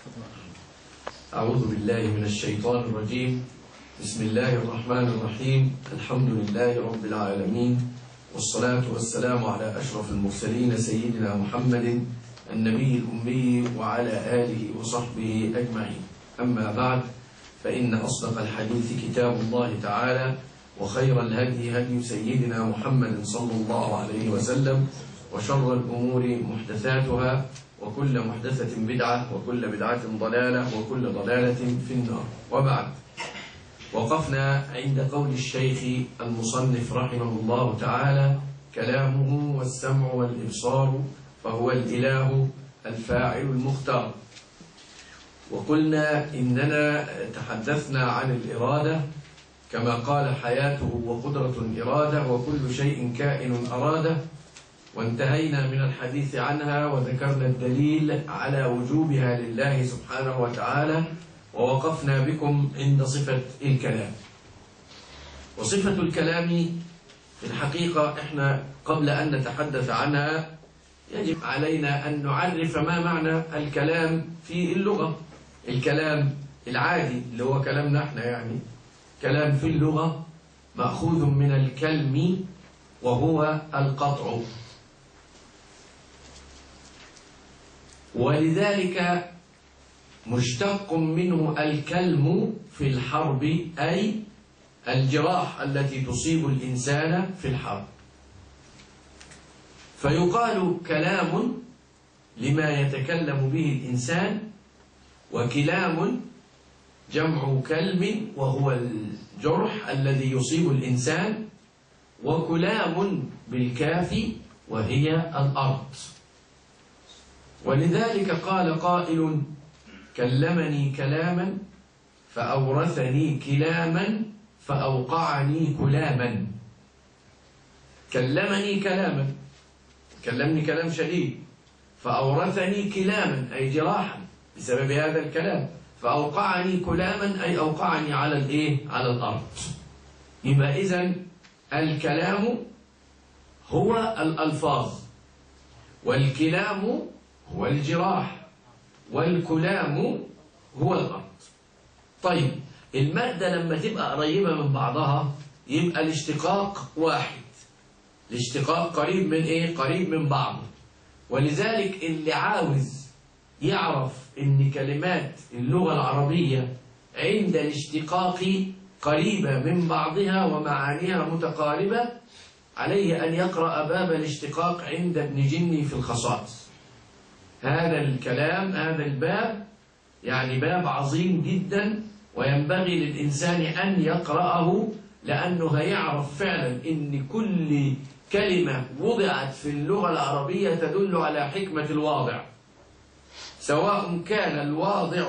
أعوذ بالله من الشيطان الرجيم بسم الله الرحمن الرحيم الحمد لله رب العالمين والصلاة والسلام على أشرف المرسلين سيدنا محمد النبي الأمي وعلى آله وصحبه أجمعين أما بعد فإن أصدق الحديث كتاب الله تعالى وخير الهدي هدي سيدنا محمد صلى الله عليه وسلم وشر الأمور محدثاتها وكل محدثة بدعة وكل بدعة ضلالة وكل ضلالة في النار وبعد وقفنا عند قول الشيخ المصنف رحمه الله تعالى كلامه والسمع والإبصار فهو الإله الفاعل المختار وقلنا إننا تحدثنا عن الإرادة كما قال حياته وقدرة إرادة وكل شيء كائن أراده وانتهينا من الحديث عنها وذكرنا الدليل على وجوبها لله سبحانه وتعالى ووقفنا بكم عند صفة الكلام وصفة الكلام في الحقيقة احنا قبل أن نتحدث عنها يجب علينا أن نعرف ما معنى الكلام في اللغة الكلام العادي اللي هو كلامنا احنا يعني كلام في اللغة مأخوذ من الكلم وهو القطع ولذلك مشتق منه الكلم في الحرب أي الجراح التي تصيب الإنسان في الحرب فيقال كلام لما يتكلم به الإنسان وكلام جمع كلم وهو الجرح الذي يصيب الإنسان وكلام بالكاف وهي الأرض ولذلك قال قائل كلمني كلاما فأورثني كلاما فأوقعني كلاما كلمني كلاما كلمني كلام شديد فأورثني كلاما أي جراحا بسبب هذا الكلام فأوقعني كلاما أي أوقعني على الإيه؟ على الأرض يبقى إذن الكلام هو الألفاظ والكلام هو الجراح والكلام هو الأرض طيب المادة لما تبقى قريبة من بعضها يبقى الاشتقاق واحد الاشتقاق قريب من ايه قريب من بعضه ولذلك اللي عاوز يعرف ان كلمات اللغة العربية عند الاشتقاق قريبة من بعضها ومعانيها متقاربة عليه أن يقرأ باب الاشتقاق عند ابن جني في الخصائص هذا الكلام هذا الباب يعني باب عظيم جدا وينبغي للإنسان أن يقرأه لأنه هيعرف فعلا أن كل كلمة وضعت في اللغة العربية تدل على حكمة الواضع سواء كان الواضع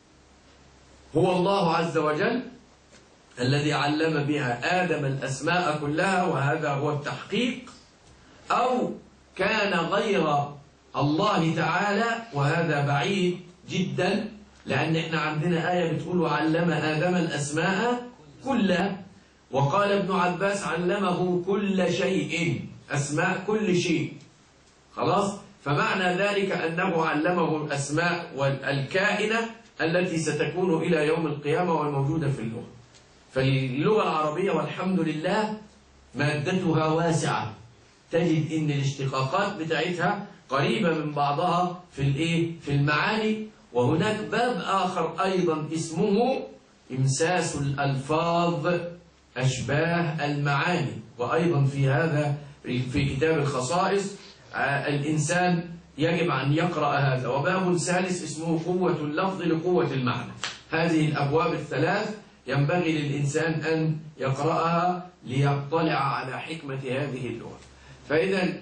هو الله عز وجل الذي علم بها آدم الأسماء كلها وهذا هو التحقيق أو كان غير الله تعالى وهذا بعيد جدا لأن احنا عندنا آية بتقول وعلم آدم الأسماء كلها وقال ابن عباس علمه كل شيء أسماء كل شيء خلاص فمعنى ذلك أنه علمه الأسماء والكائنة التي ستكون إلى يوم القيامة والموجودة في اللغة فاللغة العربية والحمد لله مادتها واسعة تجد ان الاشتقاقات بتاعتها قريبة من بعضها في الايه في المعاني وهناك باب آخر أيضا اسمه إمساس الألفاظ أشباه المعاني وأيضا في هذا في كتاب الخصائص الإنسان يجب أن يقرأ هذا وباب ثالث اسمه قوة اللفظ لقوة المعنى هذه الأبواب الثلاث ينبغي للإنسان أن يقرأها ليطلع على حكمة هذه اللغة فإذا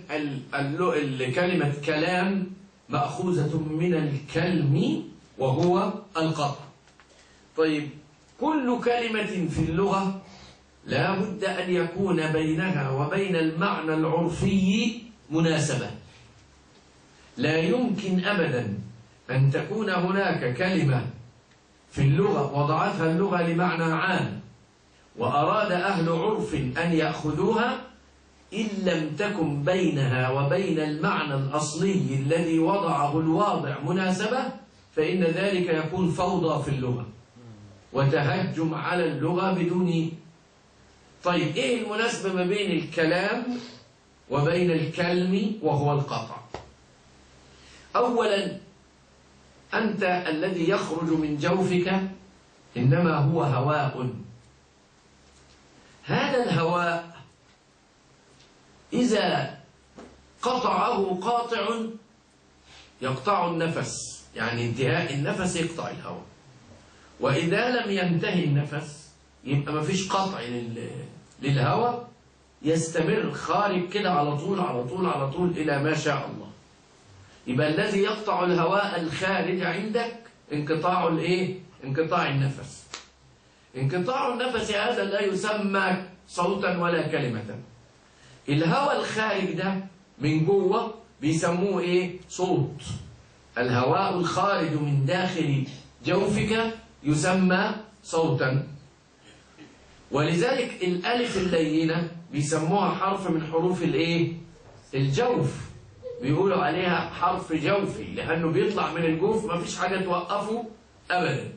كلمة كلام مأخوذة من الكلم وهو القطع طيب كل كلمة في اللغة لا بد أن يكون بينها وبين المعنى العرفي مناسبة لا يمكن أبدا أن تكون هناك كلمة في اللغة وضعتها اللغة لمعنى عام وأراد أهل عرف أن يأخذوها إن لم تكن بينها وبين المعنى الأصلي الذي وضعه الواضع مناسبة فإن ذلك يكون فوضى في اللغة وتهجم على اللغة بدون طيب إيه المناسبة ما بين الكلام وبين الكلم وهو القطع أولا أنت الذي يخرج من جوفك إنما هو هواء هذا الهواء إذا قطعه قاطع يقطع النفس يعني انتهاء النفس يقطع الهواء وإذا لم ينتهي النفس يبقى ما فيش قطع لل... للهواء يستمر خارج كده على طول على طول على طول إلى ما شاء الله يبقى الذي يقطع الهواء الخارج عندك انقطاع الايه انقطاع النفس انقطاع النفس هذا لا يسمى صوتا ولا كلمة الهواء الخارج ده من جوه بيسموه ايه صوت الهواء الخارج من داخل جوفك يسمى صوتا ولذلك الالف اللينه بيسموها حرف من حروف الايه الجوف بيقولوا عليها حرف جوفي لانه بيطلع من الجوف ما فيش حاجه توقفه ابدا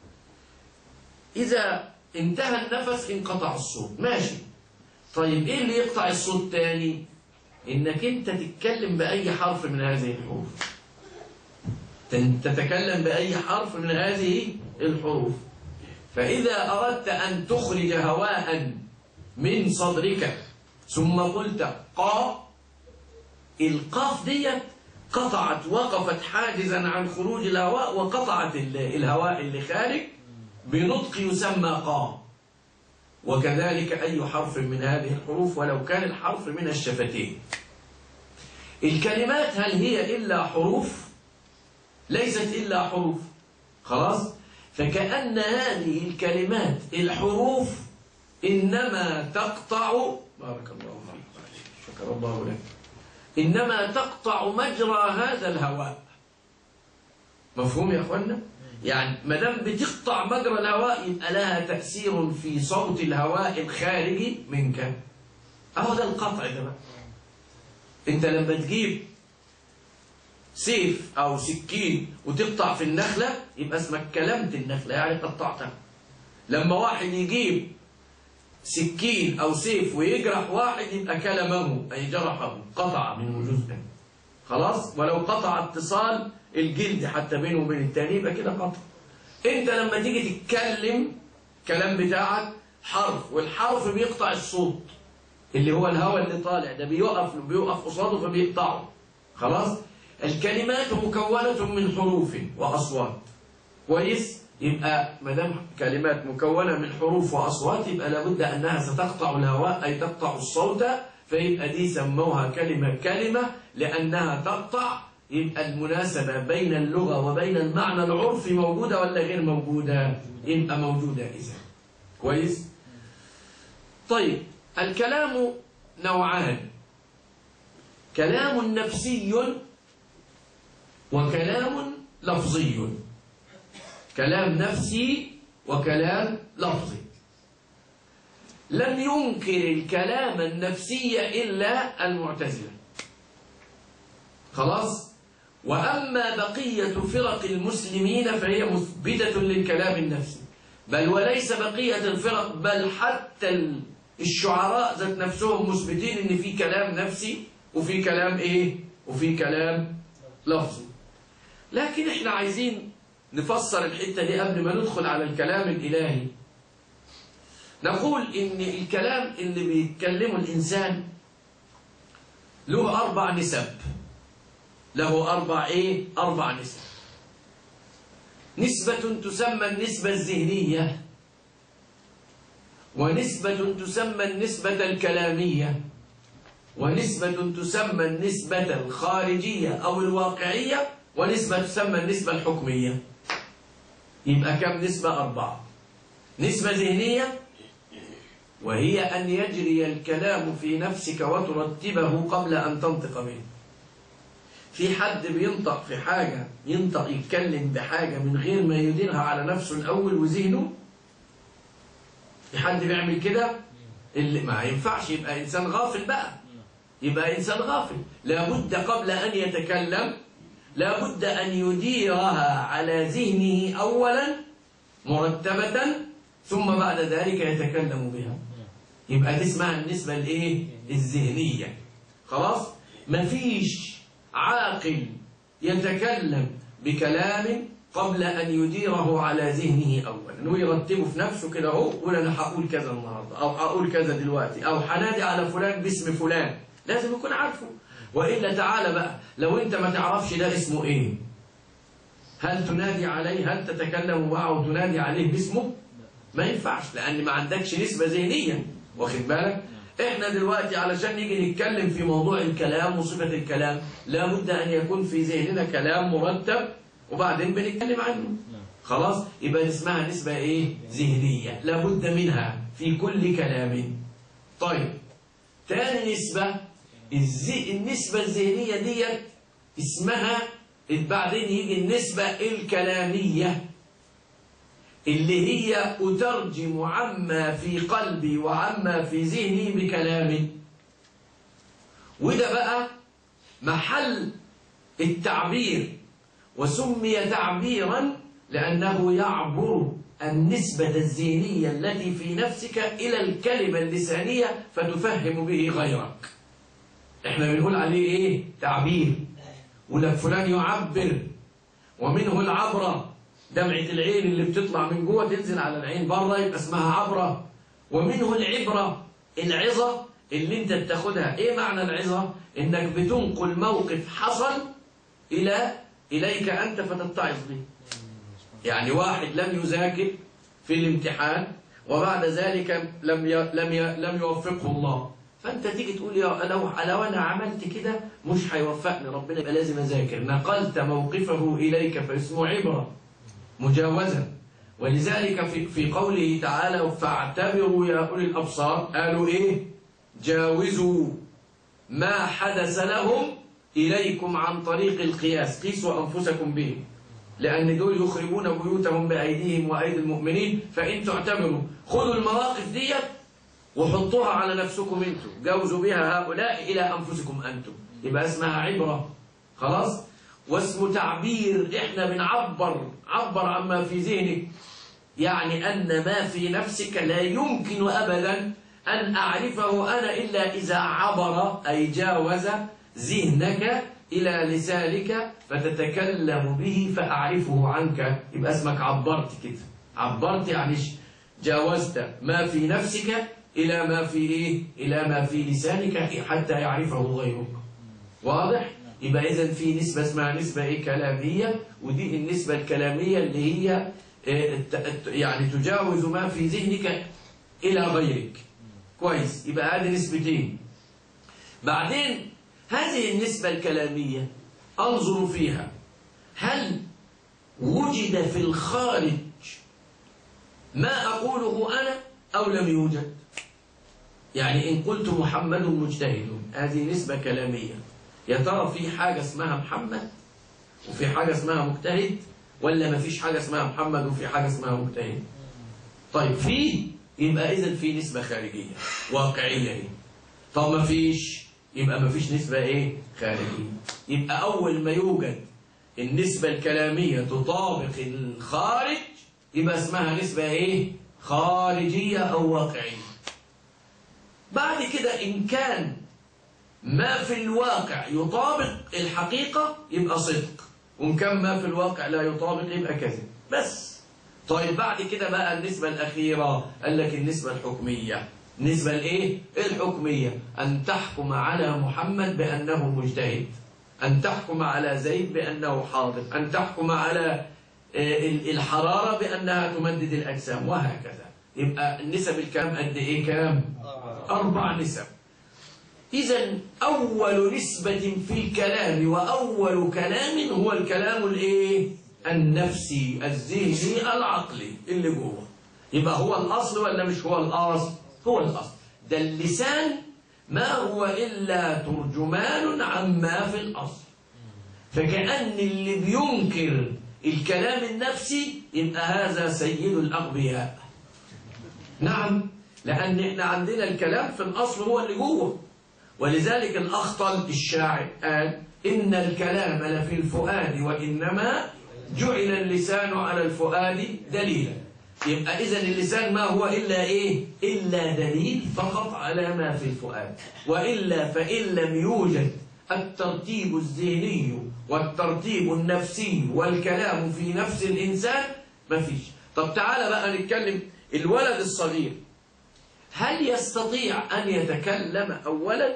اذا انتهى النفس انقطع الصوت ماشي طيب ايه اللي يقطع الصوت تاني انك انت تتكلم باي حرف من هذه الحروف تتكلم باي حرف من هذه الحروف فاذا اردت ان تخرج هواء من صدرك ثم قلت قا القاف ديت قطعت وقفت حاجزا عن خروج الهواء وقطعت الهواء اللي خارج بنطق يسمى قا وكذلك أي حرف من هذه الحروف ولو كان الحرف من الشفتين الكلمات هل هي إلا حروف ليست إلا حروف خلاص فكأن هذه الكلمات الحروف إنما تقطع بارك الله فيك شكر الله لك إنما تقطع مجرى هذا الهواء مفهوم يا أخوانا؟ يعني ما دام بتقطع مجرى الهواء يبقى لها تأثير في صوت الهواء الخارجي منك أهو ده القطع ده بقى أنت لما تجيب سيف أو سكين وتقطع في النخلة يبقى اسمك كلمت النخلة يعني قطعتها لما واحد يجيب سكين أو سيف ويجرح واحد يبقى كلمه أي جرحه قطع منه جزءا خلاص ولو قطع اتصال الجلد حتى بينه وبين التاني يبقى كده قطع انت لما تيجي تتكلم كلام بتاعك حرف والحرف بيقطع الصوت اللي هو الهواء اللي طالع ده بيقف بيقف قصاده فبيقطعه خلاص الكلمات مكونة من حروف وأصوات كويس يبقى ما دام كلمات مكونة من حروف وأصوات يبقى لابد أنها ستقطع الهواء أي تقطع الصوت فيبقى دي سموها كلمة كلمة لأنها تقطع يبقى المناسبة بين اللغة وبين المعنى العرفي موجودة ولا غير موجودة يبقى موجودة إذا كويس طيب الكلام نوعان كلام نفسي وكلام لفظي كلام نفسي وكلام لفظي لم ينكر الكلام النفسي إلا المعتزلة خلاص وأما بقية فرق المسلمين فهي مثبتة للكلام النفسي بل وليس بقية الفرق بل حتى الشعراء ذات نفسهم مثبتين ان في كلام نفسي وفي كلام ايه وفي كلام لفظي لكن احنا عايزين نفسر الحتة دي قبل ما ندخل على الكلام الإلهي نقول إن الكلام اللي بيتكلمه الإنسان له أربع نسب له أربع إيه؟ أربع نسب نسبة تسمى النسبة الذهنية ونسبة تسمى النسبة الكلامية ونسبة تسمى النسبة الخارجية أو الواقعية ونسبة تسمى النسبة الحكمية يبقى كم نسبة أربعة نسبة ذهنية وهي أن يجري الكلام في نفسك وترتبه قبل أن تنطق به في حد بينطق في حاجة ينطق يتكلم بحاجة من غير ما يديرها على نفسه الأول وذهنه في حد بيعمل كده اللي ما ينفعش يبقى إنسان غافل بقى يبقى إنسان غافل لابد قبل أن يتكلم لا بد أن يديرها على ذهنه أولا مرتبة ثم بعد ذلك يتكلم بها يبقى دي اسمها النسبة الايه الذهنية خلاص مفيش عاقل يتكلم بكلام قبل أن يديره على ذهنه أولا ويرتبه في نفسه كده اهو يقول أنا هقول كذا النهاردة أو هقول كذا دلوقتي أو هنادي على فلان باسم فلان لازم يكون عارفه وإلا تعالى بقى لو أنت ما تعرفش ده اسمه إيه هل تنادي عليه هل تتكلم معه وتنادي عليه باسمه ما ينفعش لأن ما عندكش نسبة ذهنية واخد بالك احنا دلوقتي علشان نيجي نتكلم في موضوع الكلام وصفة الكلام لابد أن يكون في ذهننا كلام مرتب وبعدين بنتكلم عنه خلاص يبقى اسمها نسبة ايه ذهنية لابد منها في كل كلام طيب تاني نسبة الزي النسبة الذهنية ديت اسمها بعدين يجي النسبة الكلامية اللي هي أترجم عما في قلبي وعما في ذهني بكلامي وده بقى محل التعبير وسمي تعبيرا لأنه يعبر النسبة الذهنية التي في نفسك إلى الكلمة اللسانية فتفهم به غيرك احنا بنقول عليه ايه تعبير ولك فلان يعبر ومنه العبرة دمعة العين اللي بتطلع من جوه تنزل على العين بره يبقى اسمها عبرة ومنه العبرة العظة اللي انت بتاخدها ايه معنى العظة انك بتنقل موقف حصل الى اليك انت فتتعظ به يعني واحد لم يذاكر في الامتحان وبعد ذلك لم ي... لم ي... لم يوفقه الله فانت تيجي تقول يا لو لو انا عملت كده مش هيوفقني ربنا يبقى لازم اذاكر نقلت موقفه اليك فاسمه عبره مجاوزا ولذلك في في قوله تعالى فاعتبروا يا اولي الابصار قالوا ايه جاوزوا ما حدث لهم اليكم عن طريق القياس قيسوا انفسكم به لأن دول يخربون بيوتهم بأيديهم وأيدي المؤمنين فإن تعتبروا خذوا المواقف ديت وحطوها على نفسكم انتم جوزوا بها هؤلاء إلى أنفسكم أنتم يبقى اسمها عبرة خلاص واسم تعبير احنا بنعبر عبر عما في ذهنك يعني أن ما في نفسك لا يمكن أبدا أن أعرفه أنا إلا إذا عبر أي جاوز ذهنك إلى لسانك فتتكلم به فأعرفه عنك يبقى اسمك عبرت كده عبرت يعني جاوزت ما في نفسك إلى ما في إيه؟ إلى ما في لسانك حتى يعرفه غيرك واضح؟ يبقى إذا في نسبة اسمها نسبة إيه كلامية ودي النسبة الكلامية اللي هي يعني تجاوز ما في ذهنك إلى غيرك كويس يبقى هذه نسبتين بعدين هذه النسبة الكلامية أنظر فيها هل وجد في الخارج ما أقوله أنا أو لم يوجد يعني إن قلت محمد مجتهد هذه نسبة كلامية يا ترى في حاجة اسمها محمد وفي حاجة اسمها مجتهد ولا ما فيش حاجة اسمها محمد وفي حاجة اسمها مجتهد طيب في يبقى إذا في نسبة خارجية واقعية هي طب ما فيش يبقى ما فيش نسبة إيه خارجية يبقى أول ما يوجد النسبة الكلامية تطابق الخارج يبقى اسمها نسبة إيه خارجية أو واقعية بعد كده إن كان ما في الواقع يطابق الحقيقة يبقى صدق وإن كان ما في الواقع لا يطابق يبقى كذب بس طيب بعد كده بقى النسبة الأخيرة قال لك النسبة الحكمية النسبة الإيه؟ الحكمية أن تحكم على محمد بأنه مجتهد أن تحكم على زيد بأنه حاضر أن تحكم على الحرارة بأنها تمدد الأجسام وهكذا يبقى النسب الكام قد إيه كام؟ أربع نسب إذا أول نسبة في الكلام وأول كلام هو الكلام الإيه؟ النفسي الذهني العقلي اللي جوه يبقى هو الأصل ولا مش هو الأصل؟ هو الأصل ده اللسان ما هو إلا ترجمان عما في الأصل فكأن اللي بينكر الكلام النفسي يبقى هذا سيد الأغبياء نعم لأن احنا عندنا الكلام في الأصل هو اللي جوه ولذلك الأخطل الشاعر قال إن الكلام لفي الفؤاد وإنما جعل اللسان على الفؤاد دليلا يبقى إذا اللسان ما هو إلا إيه إلا دليل فقط على ما في الفؤاد وإلا فإن لم يوجد الترتيب الذهني والترتيب النفسي والكلام في نفس الإنسان ما فيش طب تعالى بقى نتكلم الولد الصغير هل يستطيع أن يتكلم أولا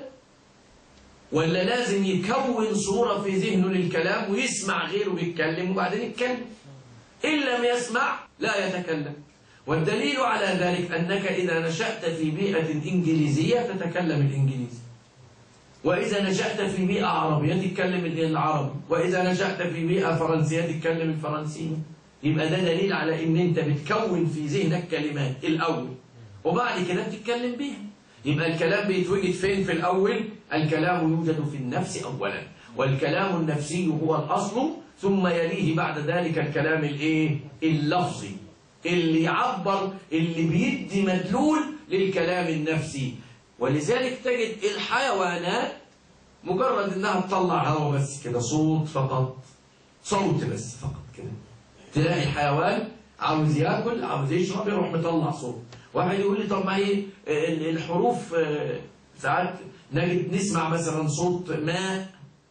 ولا لازم يكون صورة في ذهنه للكلام ويسمع غيره بيتكلم وبعدين يتكلم إن لم يسمع لا يتكلم والدليل على ذلك أنك إذا نشأت في بيئة إنجليزية تتكلم الإنجليزي وإذا نشأت في بيئة عربية تتكلم العربي وإذا نشأت في بيئة فرنسية تتكلم الفرنسية يبقى ده دليل على ان انت بتكون في ذهنك كلمات الاول وبعد كده بتتكلم بيها يبقى الكلام بيتوجد فين في الاول الكلام يوجد في النفس اولا والكلام النفسي هو الاصل ثم يليه بعد ذلك الكلام الايه اللفظي اللي يعبر اللي بيدي مدلول للكلام النفسي ولذلك تجد الحيوانات مجرد انها تطلع هواء بس كده صوت فقط صوت بس فقط كده تلاقي الحيوان عاوز ياكل عاوز يشرب يروح مطلع صوت واحد يقول لي طب ما هي الحروف ساعات نجد نسمع مثلا صوت ماء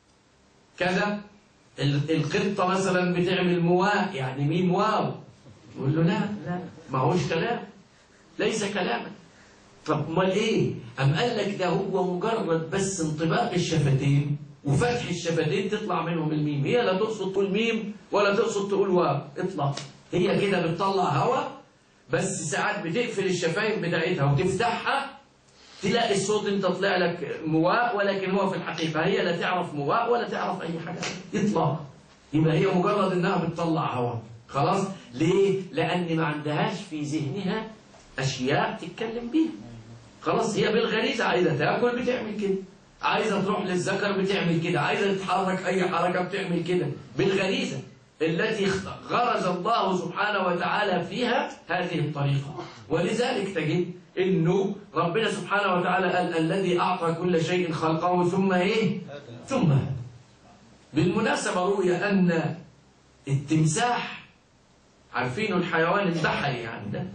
كذا القطة مثلا بتعمل مواء يعني ميم واو يقول له لا لا ما هوش كلام ليس كلاما طب امال ايه ام قال لك ده هو مجرد بس انطباق الشفتين وفتح الشفتين تطلع منهم الميم هي لا تقصد تقول ميم ولا تقصد تقول واو اطلع هي كده بتطلع هواء بس ساعات بتقفل الشفايف بتاعتها وتفتحها تلاقي الصوت انت طلع لك مواء ولكن هو في الحقيقة هي لا تعرف مواء ولا تعرف أي حاجة يطلع يبقى هي مجرد انها بتطلع هواء خلاص ليه؟ لأن ما عندهاش في ذهنها أشياء تتكلم بيها خلاص هي بالغريزة عايزة تاكل بتعمل كده عايزة تروح للذكر بتعمل كده عايزة تتحرك أي حركة بتعمل كده بالغريزة التي غرز الله سبحانه وتعالى فيها هذه الطريقة ولذلك تجد انه ربنا سبحانه وتعالى قال الذي اعطى كل شيء خلقه ثم ايه ثم بالمناسبة روي ان التمساح عارفين الحيوان البحري يعني ده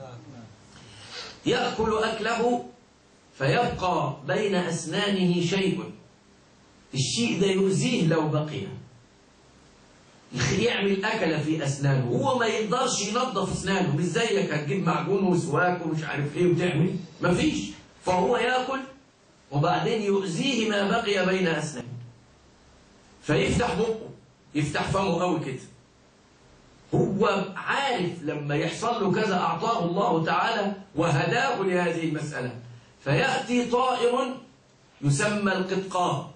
يأكل أكله فيبقى بين أسنانه شيء الشيء ده يؤذيه لو بقي يعمل أكل في أسنانه هو ما يقدرش ينظف أسنانه مش زيك هتجيب معجون وسواك ومش عارف إيه وتعمل مفيش فهو يأكل وبعدين يؤذيه ما بقي بين أسنانه فيفتح بقه يفتح فمه قوي كده هو عارف لما يحصل له كذا أعطاه الله تعالى وهداه لهذه المسألة فيأتي طائر يسمى القطقاط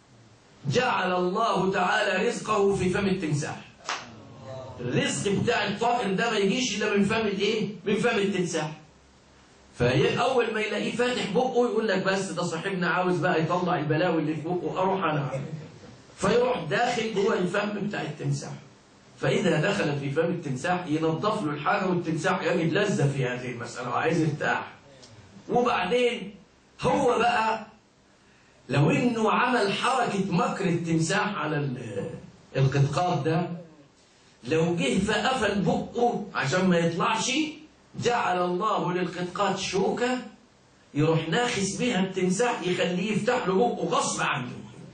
جعل الله تعالى رزقه في فم التمساح الرزق بتاع الطائر ده ما يجيش الا من فم الايه من فم التمساح فاول ما يلاقيه فاتح بقه يقول لك بس ده صاحبنا عاوز بقى يطلع البلاوي اللي في بقه اروح انا فيروح داخل جوه الفم بتاع التمساح فاذا دخل في فم التمساح ينظف له الحاجه والتمساح يجد لذه في هذه المساله وعايز يرتاح وبعدين هو بقى لو انه عمل حركة مكر التمساح على القطقاط ده لو جه فقفل بقه عشان ما يطلعش جعل الله للقطقاط شوكة يروح ناخس بيها التمساح يخليه يفتح له بقه غصب عنه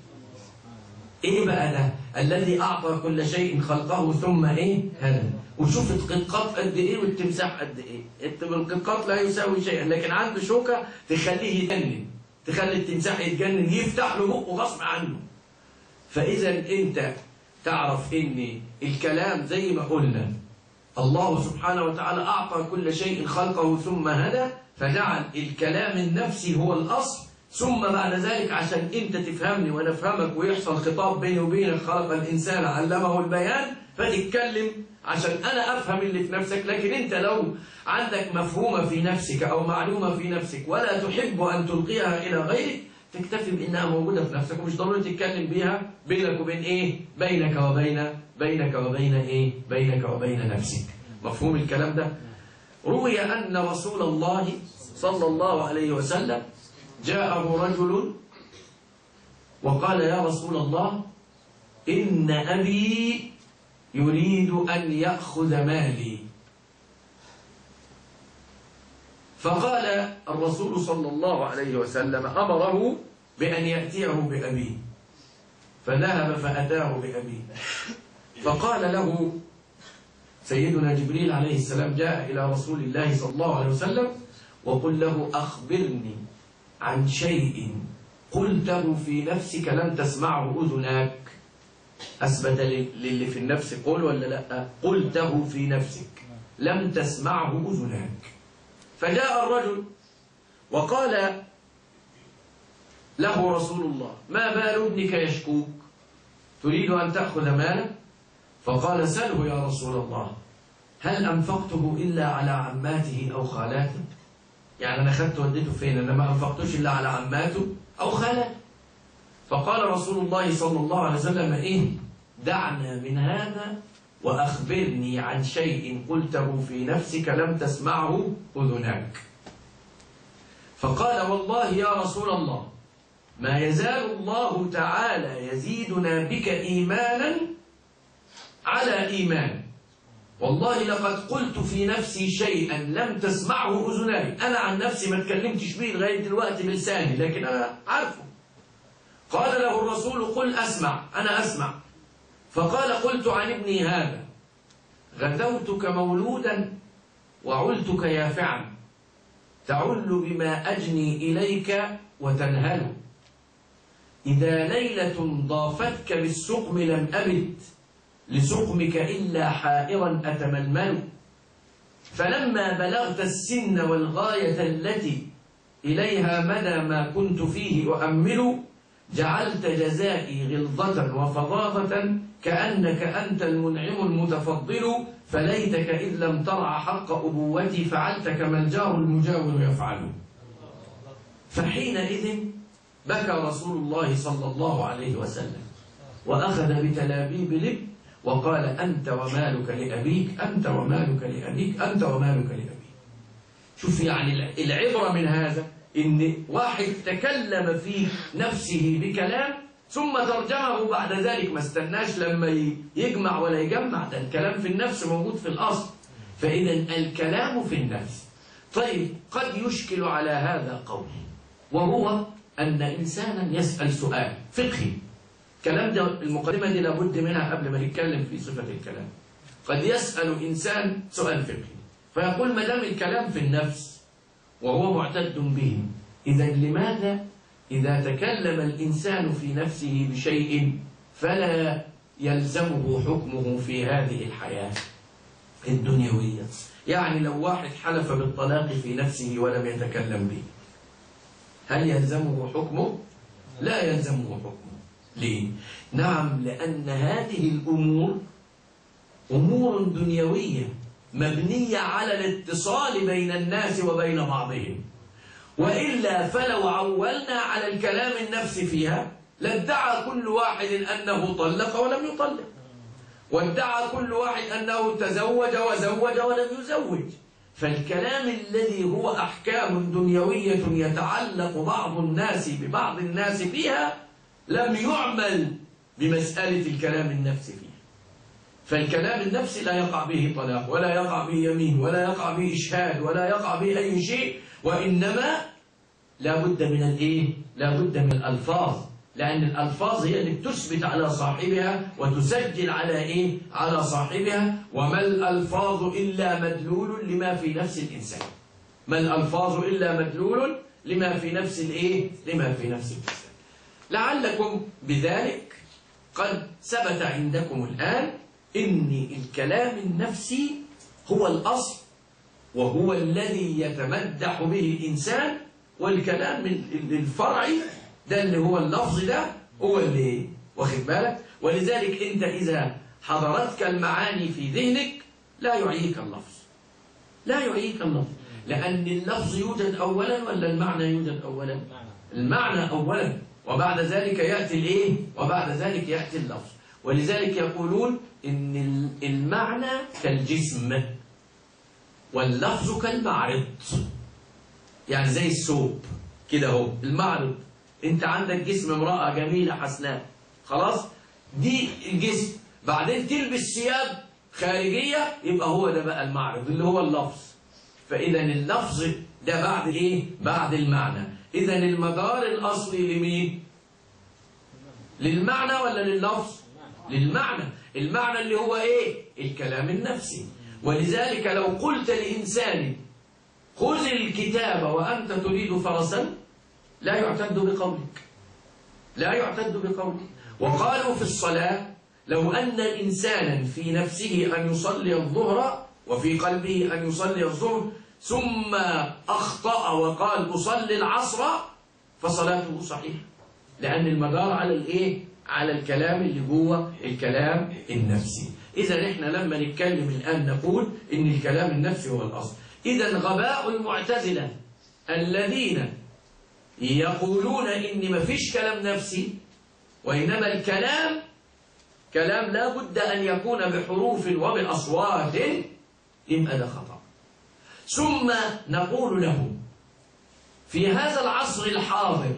ايه بقى ده الذي اعطى كل شيء خلقه ثم ايه هذا وشوف القطقاط قد ايه والتمساح قد ايه القطقاط لا يساوي شيئا لكن عنده شوكة تخليه يجنن تخلي التمساح يتجنن يفتح له بقه غصب عنه فإذا أنت تعرف إن الكلام زي ما قلنا الله سبحانه وتعالى أعطى كل شيء خلقه ثم هدى فجعل الكلام النفسي هو الأصل ثم بعد ذلك عشان أنت تفهمني وأنا أفهمك ويحصل خطاب بيني وبينك خلق الإنسان علمه البيان فتتكلم عشان أنا أفهم اللي في نفسك لكن أنت لو عندك مفهومة في نفسك أو معلومة في نفسك ولا تحب أن تلقيها إلى غيرك تكتفي بأنها موجودة في نفسك ومش ضروري تتكلم بيها بينك وبين إيه بينك وبين بينك وبين إيه بينك وبين نفسك مفهوم الكلام ده روي أن رسول الله صلى الله عليه وسلم جاءه رجل وقال يا رسول الله إن أبي يريد أن يأخذ مالي فقال الرسول صلى الله عليه وسلم أمره بأن يأتيه بأبيه فذهب فأتاه بأبيه فقال له سيدنا جبريل عليه السلام جاء إلى رسول الله صلى الله عليه وسلم وقل له أخبرني عن شيء قلته في نفسك لم تسمعه أذناك أثبت للي في النفس قول ولا لا قلته في نفسك لم تسمعه أذناك فجاء الرجل وقال له رسول الله ما بال ابنك يشكوك تريد أن تأخذ ماله فقال سله يا رسول الله هل أنفقته إلا على عماته أو خالاته يعني أنا خدت وديته فين أنا ما أنفقتوش إلا على عماته أو خالاته فقال رسول الله صلى الله عليه وسلم إيه دعنا من هذا وأخبرني عن شيء قلته في نفسك لم تسمعه أذناك فقال والله يا رسول الله ما يزال الله تعالى يزيدنا بك إيمانا على إيمان والله لقد قلت في نفسي شيئا لم تسمعه أذناي أنا عن نفسي ما تكلمتش بيه لغاية دلوقتي بلساني لكن أنا عارفه قال له الرسول قل أسمع أنا أسمع فقال قلت عن ابني هذا غدوتك مولودا وعلتك يافعا تعل بما أجني إليك وتنهل إذا ليلة ضافتك بالسقم لم أبد لسقمك إلا حائرا أتململ فلما بلغت السن والغاية التي إليها مدى ما كنت فيه أؤمل جعلت جزائي غلظة وفظاظة كأنك أنت المنعم المتفضل فليتك إذ لم ترع حق أبوتي فعلت كما الجار المجاور يفعل فحينئذ بكى رسول الله صلى الله عليه وسلم وأخذ بتلابيب لب وقال أنت ومالك لأبيك أنت ومالك لأبيك أنت ومالك لأبيك شوف يعني العبرة من هذا إن واحد تكلم في نفسه بكلام ثم ترجمه بعد ذلك ما استناش لما يجمع ولا يجمع ده الكلام في النفس موجود في الأصل فإذا الكلام في النفس طيب قد يشكل على هذا قول وهو أن إنسانا يسأل سؤال فقهي الكلام ده المقدمة دي لابد منها قبل ما نتكلم في صفة الكلام قد يسأل إنسان سؤال فقهي فيقول ما دام الكلام في النفس وهو معتد به إذا لماذا إذا تكلم الإنسان في نفسه بشيء فلا يلزمه حكمه في هذه الحياة الدنيوية يعني لو واحد حلف بالطلاق في نفسه ولم يتكلم به هل يلزمه حكمه؟ لا يلزمه حكمه ليه؟ نعم لأن هذه الأمور أمور دنيوية مبنية على الاتصال بين الناس وبين بعضهم وإلا فلو عولنا على الكلام النفسي فيها لادعى كل واحد أنه طلق ولم يطلق وادعى كل واحد أنه تزوج وزوج ولم يزوج فالكلام الذي هو أحكام دنيوية يتعلق بعض الناس ببعض الناس فيها لم يعمل بمسألة الكلام النفسي فيها فالكلام النفسي لا يقع به طلاق ولا يقع به يمين ولا يقع به إشهاد ولا يقع به أي شيء وإنما لا بد من الإيه؟ لا بد من الألفاظ لأن الألفاظ هي اللي بتثبت على صاحبها وتسجل على إيه؟ على صاحبها وما الألفاظ إلا مدلول لما في نفس الإنسان ما الألفاظ إلا مدلول لما في نفس الإيه؟ لما في نفس الإنسان لعلكم بذلك قد ثبت عندكم الآن إن الكلام النفسي هو الأصل وهو الذي يتمدح به الإنسان والكلام الفرعي ده اللي هو اللفظ ده هو اللي واخد بالك ولذلك أنت إذا حضرتك المعاني في ذهنك لا يعيك اللفظ لا يعيك اللفظ لأن اللفظ يوجد أولا ولا المعنى يوجد أولا المعنى أولا وبعد ذلك يأتي الإيه وبعد ذلك يأتي اللفظ ولذلك يقولون إن المعنى كالجسم واللفظ كالمعرض يعني زي الثوب كده اهو المعرض انت عندك جسم امرأة جميلة حسناء خلاص دي الجسم بعدين تلبس ثياب خارجية يبقى هو ده بقى المعرض اللي هو اللفظ فإذا اللفظ ده بعد إيه؟ بعد المعنى إذا المدار الأصلي لمين؟ للمعنى ولا لللفظ؟ للمعنى المعنى اللي هو إيه؟ الكلام النفسي ولذلك لو قلت لإنسان خذ الكتاب وأنت تريد فرسا لا يعتد بقولك لا يعتد بقولك وقالوا في الصلاة لو أن إنسانا في نفسه أن يصلي الظهر وفي قلبه أن يصلي الظهر ثم أخطأ وقال أصلي العصر فصلاته صحيحة لأن المدار على الإيه؟ على الكلام اللي جوه الكلام النفسي إذا إحنا لما نتكلم الآن نقول إن الكلام النفسي هو الأصل إذا غباء المعتزلة الذين يقولون إن ما فيش كلام نفسي وإنما الكلام كلام لا بد أن يكون بحروف وبأصوات يبقى ده خطأ ثم نقول له في هذا العصر الحاضر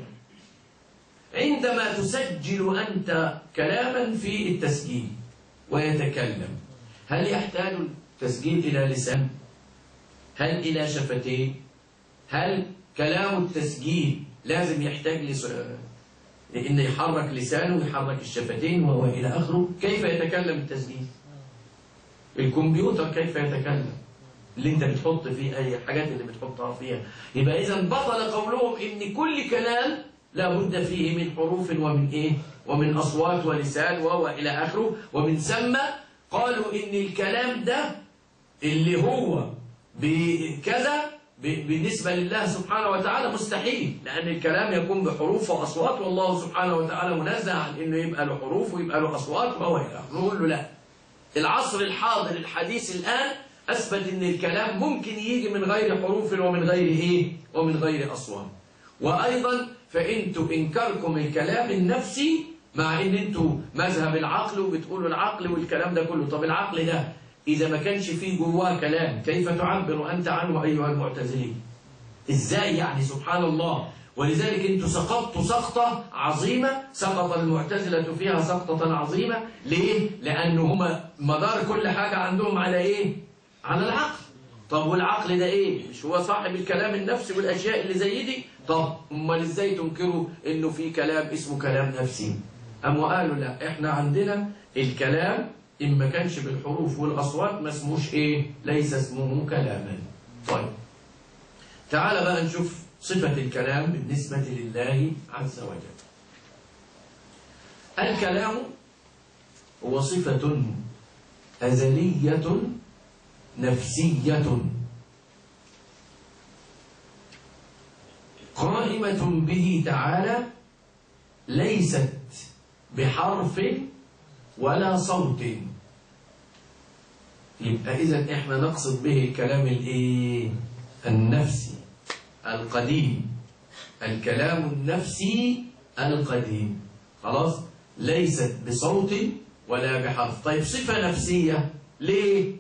عندما تسجل أنت كلاما في التسجيل ويتكلم هل يحتاج التسجيل إلى لسان هل إلى شفتين هل كلام التسجيل لازم يحتاج لس... لأن يحرك لسانه ويحرك الشفتين وهو إلى آخره كيف يتكلم التسجيل الكمبيوتر كيف يتكلم اللي انت بتحط فيه اي حاجات اللي بتحطها فيها يبقى اذا بطل قولهم ان كل كلام لا بد فيه من حروف ومن ايه ومن اصوات ولسان وهو الى اخره ومن ثم قالوا ان الكلام ده اللي هو بكذا بالنسبة لله سبحانه وتعالى مستحيل لأن الكلام يكون بحروف وأصوات والله سبحانه وتعالى منزه عن أنه يبقى له حروف ويبقى له أصوات وهو إلى آخره نقول له لا العصر الحاضر الحديث الآن أثبت أن الكلام ممكن يجي من غير حروف ومن غير إيه ومن غير أصوات وأيضا فأنتوا إنكاركم الكلام النفسي مع أن أنتوا مذهب العقل وبتقولوا العقل والكلام ده كله طب العقل ده إذا ما كانش فيه جواه كلام كيف تعبر أنت عنه أيها المعتزلين إزاي يعني سبحان الله ولذلك انتوا سقطتوا سقطة عظيمة سقط المعتزلة فيها سقطة عظيمة ليه؟ لأن هما مدار كل حاجة عندهم على إيه؟ على العقل طب والعقل ده إيه؟ مش هو صاحب الكلام النفسي والأشياء اللي زي دي؟ طب أمال إزاي تنكروا إنه في كلام اسمه كلام نفسي؟ أم وقالوا لا إحنا عندنا الكلام إن ما كانش بالحروف والأصوات ما اسموش إيه؟ ليس اسمه كلاما طيب تعال بقى نشوف صفة الكلام بالنسبة لله عز وجل الكلام هو صفة أزلية نفسية قائمة به تعالى ليست بحرف ولا صوت يبقى إذا إحنا نقصد به الكلام الإيه؟ النفسي القديم الكلام النفسي القديم خلاص ليست بصوت ولا بحرف طيب صفة نفسية ليه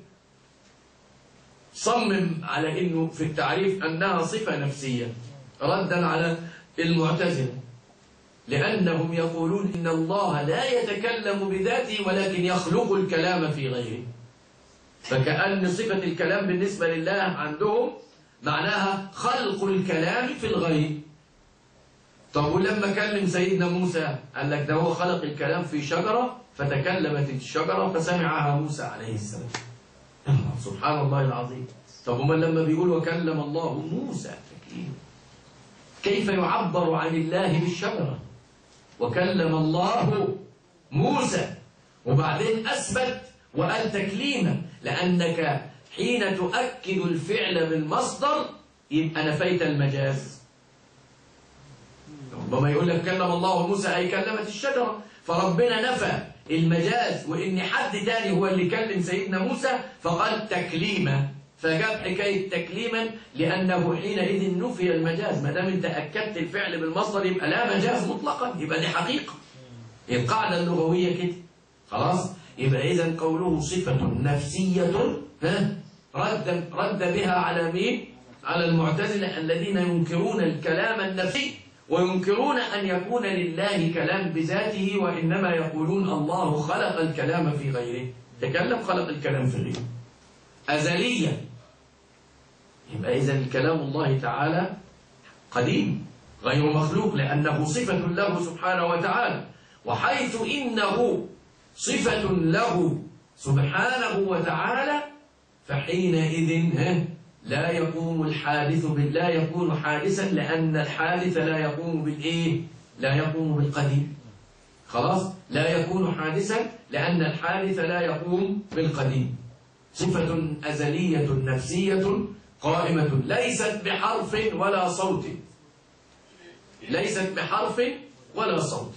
صمم على انه في التعريف انها صفة نفسية ردا على المعتزلة لانهم يقولون ان الله لا يتكلم بذاته ولكن يخلق الكلام في غيره فكأن صفة الكلام بالنسبة لله عندهم معناها خلق الكلام في الغيب طب ولما كلم سيدنا موسى قال لك ده هو خلق الكلام في شجرة فتكلمت الشجرة فسمعها موسى عليه السلام سبحان الله العظيم طب هما لما بيقول وكلم الله موسى تكليما كيف يعبر عن الله بالشجرة وكلم الله موسى وبعدين أثبت وقال تكليما لأنك حين تؤكد الفعل بالمصدر يبقى نفيت المجاز ربما يقول لك كلم الله موسى أي كلمت الشجرة فربنا نفى المجاز وإن حد تاني هو اللي كلم سيدنا موسى فقال تكليما فجاب حكاية تكليما لأنه حينئذ نفي المجاز ما دام أنت أكدت الفعل بالمصدر يبقى لا مجاز مطلقا يبقى دي حقيقة القاعدة اللغوية كده خلاص يبقى إذا قوله صفة نفسية ها رد رد بها على مين؟ على المعتزلة الذين ينكرون الكلام النفسي وينكرون أن يكون لله كلام بذاته وإنما يقولون الله خلق الكلام في غيره تكلم خلق الكلام في غيره أزليا يبقى إذا كلام الله تعالى قديم غير مخلوق لأنه صفة له سبحانه وتعالى وحيث إنه صفة له سبحانه وتعالى فحينئذ لا يقوم الحادث لا يكون حادثا لأن الحادث لا يقوم بالإيه؟ لا يقوم بالقديم خلاص لا يكون حادثا لأن الحادث لا يقوم بالقديم صفة أزلية نفسية قائمة ليست بحرف ولا صوت ليست بحرف ولا صوت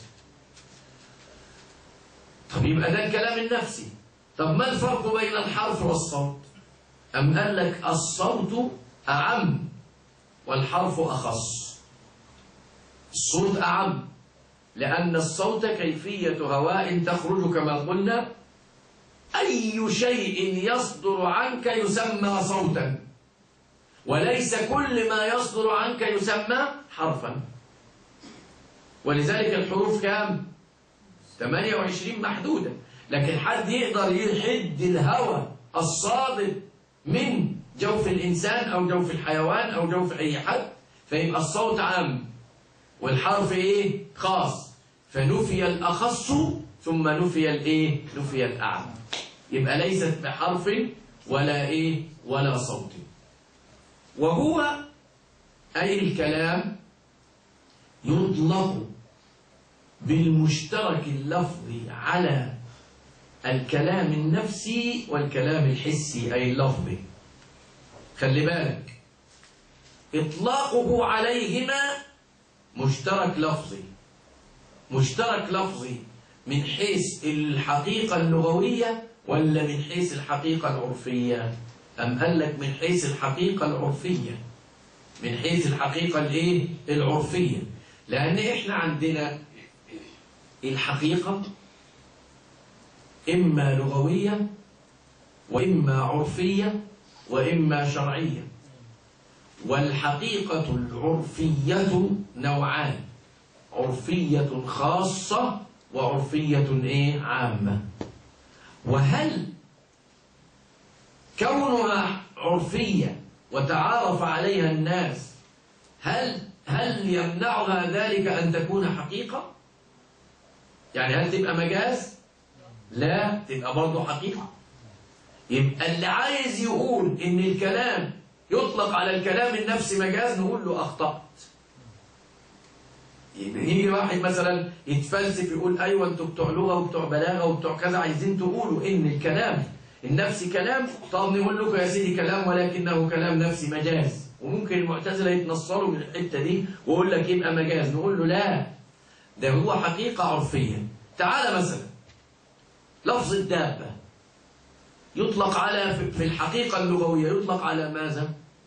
طب يبقى ده الكلام النفسي طب ما الفرق بين الحرف والصوت أم قال لك الصوت أعم والحرف أخص الصوت أعم لأن الصوت كيفية هواء تخرج كما قلنا أي شيء يصدر عنك يسمى صوتا وليس كل ما يصدر عنك يسمى حرفا ولذلك الحروف كام 28 محدودة لكن حد يقدر يحد الهوى الصادر من جوف الإنسان أو جوف الحيوان أو جوف أي حد فيبقى الصوت عام والحرف إيه خاص فنفي الأخص ثم نفي الإيه نفي الأعم يبقى ليست بحرف ولا إيه ولا صوت وهو أي الكلام يطلق بالمشترك اللفظي على الكلام النفسي والكلام الحسي أي اللفظي خلي بالك إطلاقه عليهما مشترك لفظي مشترك لفظي من حيث الحقيقة اللغوية ولا من حيث الحقيقة العرفية أم قال لك من حيث الحقيقة العرفية من حيث الحقيقة الايه العرفية لأن إحنا عندنا الحقيقة إما لغوية وإما عرفية وإما شرعية والحقيقة العرفية نوعان عرفية خاصة وعرفية إيه عامة وهل كونها عرفية وتعارف عليها الناس هل هل يمنعها ذلك أن تكون حقيقة؟ يعني هل تبقى مجاز؟ لا تبقى برضه حقيقة يبقى اللي عايز يقول إن الكلام يطلق على الكلام النفسي مجاز نقول له أخطأت يجي واحد مثلا يتفلسف يقول أيوة أنتوا بتوع لغة وبتوع بلاغة وبتوع كذا عايزين تقولوا إن الكلام النفسي كلام طب نقول لكم يا سيدي كلام ولكنه كلام نفسي مجاز وممكن المعتزلة يتنصروا من الحتة دي ويقول لك يبقى مجاز نقول له لا ده هو حقيقة عرفية تعال مثلا لفظ الدابة يطلق على في الحقيقة اللغوية يطلق على ماذا؟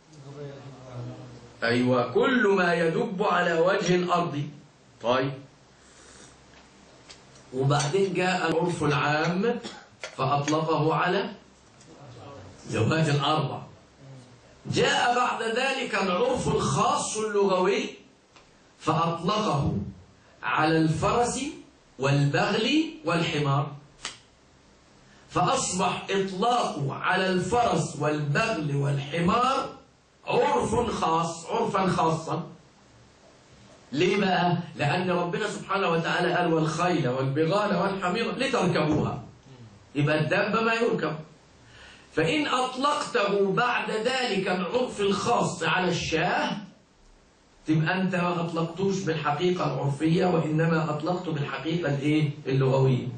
أيوة كل ما يدب على وجه الأرض طيب وبعدين جاء العرف العام فأطلقه على ذوات الأربع جاء بعد ذلك العرف الخاص اللغوي فأطلقه على الفرس والبغل والحمار فأصبح إطلاقه على الفرس والبغل والحمار عرف خاص عرفا خاصا ليه بقى؟ لأن ربنا سبحانه وتعالى قال والخيل والبغال والحمير لتركبوها يبقى الدابة ما يركب فإن أطلقته بعد ذلك العرف الخاص على الشاه تبقى أنت ما أطلقتوش بالحقيقة العرفية وإنما أطلقته بالحقيقة الإيه؟ اللغوية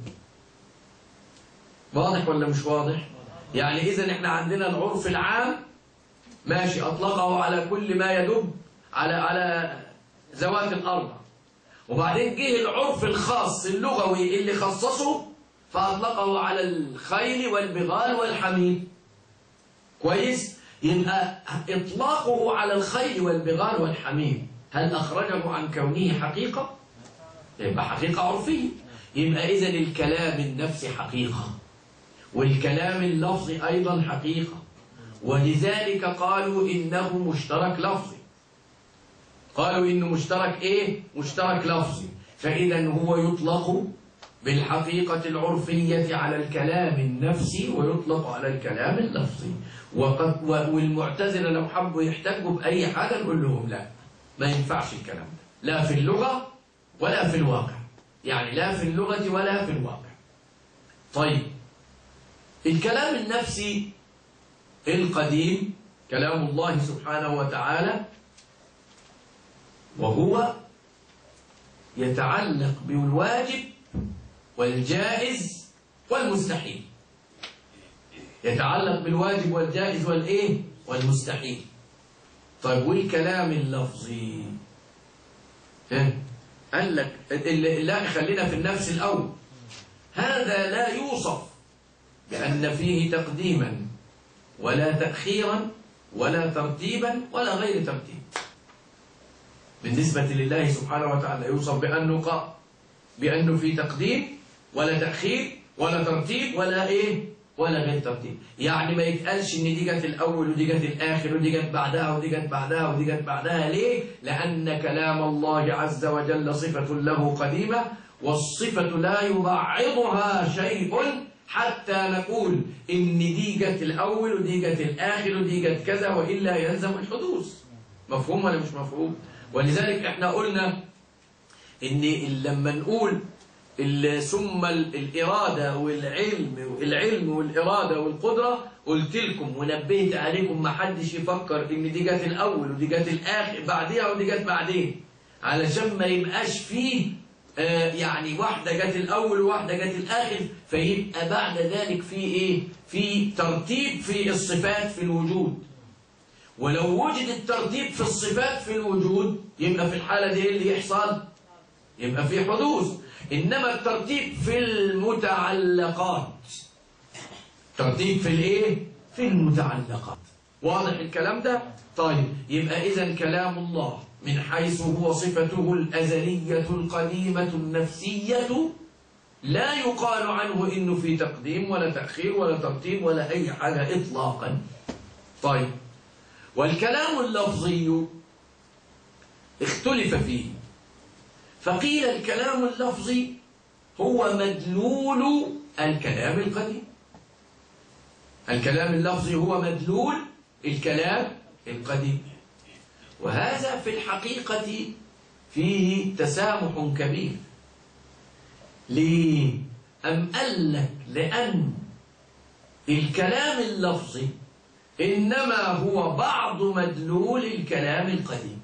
واضح ولا مش واضح؟ يعني إذا إحنا عندنا العرف العام ماشي أطلقه على كل ما يدب على على ذوات الأرض وبعدين جه العرف الخاص اللغوي اللي خصصه فأطلقه على الخيل والبغال والحمير كويس يبقى إطلاقه على الخيل والبغال والحمير هل أخرجه عن كونه حقيقة يبقى حقيقة عرفية يبقى إذن الكلام النفسي حقيقة والكلام اللفظي أيضا حقيقة ولذلك قالوا إنه مشترك لفظي قالوا إنه مشترك إيه مشترك لفظي فإذا هو يطلق بالحقيقة العرفية على الكلام النفسي ويطلق على الكلام اللفظي وقد والمعتزلة لو حبوا يحتجوا بأي حاجة نقول لهم لا ما ينفعش الكلام ده لا في اللغة ولا في الواقع يعني لا في اللغة ولا في الواقع طيب الكلام النفسي القديم كلام الله سبحانه وتعالى وهو يتعلق بالواجب والجائز والمستحيل يتعلق بالواجب والجائز والايه والمستحيل طيب والكلام اللفظي ها قال لك لا خلينا في النفس الاول هذا لا يوصف بان فيه تقديما ولا تاخيرا ولا ترتيبا ولا غير ترتيب بالنسبه لله سبحانه وتعالى يوصف بانه قال بانه في تقديم ولا تاخير ولا ترتيب ولا ايه ولا غير ترتيب يعني ما يتقالش ان دي جت الاول ودي جت الاخر ودي جت بعدها ودي جت بعدها ودي جت بعدها ليه لان كلام الله عز وجل صفه له قديمه والصفه لا يبعضها شيء حتى نقول ان دي جت الاول ودي جت الاخر ودي جت كذا والا يلزم الحدوث مفهوم ولا مش مفهوم ولذلك احنا قلنا ان لما نقول ثم الإرادة والعلم العلم والإرادة والقدرة قلت لكم ونبهت عليكم ما حدش يفكر إن دي جت الأول ودي جت الآخر بعديها ودي جت بعدين علشان ما يبقاش فيه آه يعني واحدة جت الأول وواحدة جت الآخر فيبقى بعد ذلك في إيه؟ في ترتيب في الصفات في الوجود ولو وجد الترتيب في الصفات في الوجود يبقى في الحالة دي اللي يحصل يبقى في حدوث إنما الترتيب في المتعلقات ترتيب في الإيه؟ في المتعلقات واضح الكلام ده؟ طيب يبقى إذا كلام الله من حيث هو صفته الأزلية القديمة النفسية لا يقال عنه إنه في تقديم ولا تأخير ولا ترتيب ولا أي حاجة إطلاقا طيب والكلام اللفظي اختلف فيه فقيل الكلام اللفظي هو مدلول الكلام القديم الكلام اللفظي هو مدلول الكلام القديم وهذا في الحقيقة فيه تسامح كبير ليه؟ أم قال لك لأن الكلام اللفظي إنما هو بعض مدلول الكلام القديم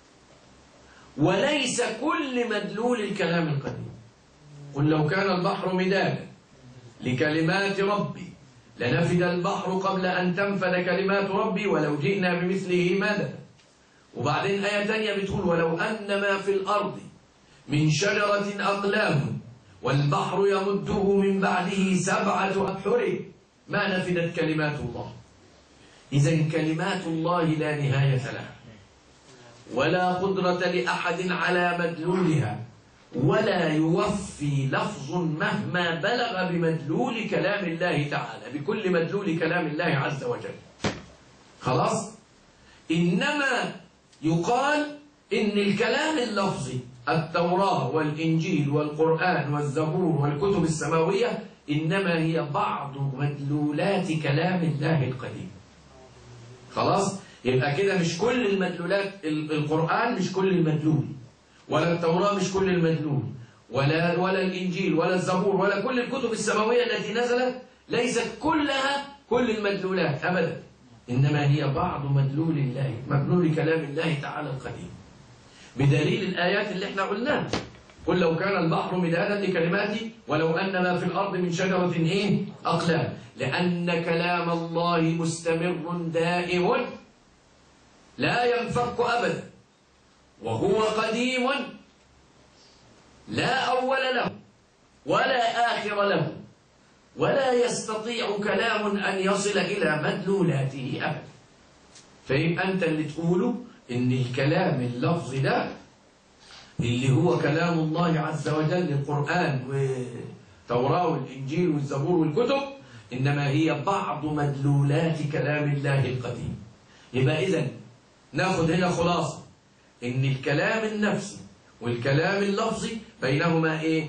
وليس كل مدلول الكلام القديم قل لو كان البحر مدادا لكلمات ربي لنفد البحر قبل أن تنفد كلمات ربي ولو جئنا بمثله مددا وبعدين آية تانية بتقول ولو أن ما في الأرض من شجرة أقلام والبحر يمده من بعده سبعة أبحر ما نفدت كلمات الله إذا كلمات الله لا نهاية لها ولا قدرة لأحد على مدلولها ولا يوفي لفظ مهما بلغ بمدلول كلام الله تعالى بكل مدلول كلام الله عز وجل خلاص إنما يقال إن الكلام اللفظي التوراة والإنجيل والقرآن والزبور والكتب السماوية إنما هي بعض مدلولات كلام الله القديم خلاص يبقى كده مش كل المدلولات القرآن مش كل المدلول ولا التوراة مش كل المدلول ولا ولا الإنجيل ولا الزبور ولا كل الكتب السماوية التي نزلت ليست كلها كل المدلولات أبدا إنما هي بعض مدلول الله مدلول كلام الله تعالى القديم بدليل الآيات اللي احنا قلناها قل لو كان البحر مدادا لكلماتي ولو أن ما في الأرض من شجرة إيه أقلام لأن كلام الله مستمر دائم لا ينفك أبدا وهو قديم لا أول له ولا آخر له ولا يستطيع كلام أن يصل إلى مدلولاته أبدا فيبقى أنت اللي تقوله إن الكلام اللفظي ده اللي هو كلام الله عز وجل القرآن والتوراة والإنجيل والزبور والكتب إنما هي بعض مدلولات كلام الله القديم يبقى إذا ناخد هنا خلاصة إن الكلام النفسي والكلام اللفظي بينهما إيه؟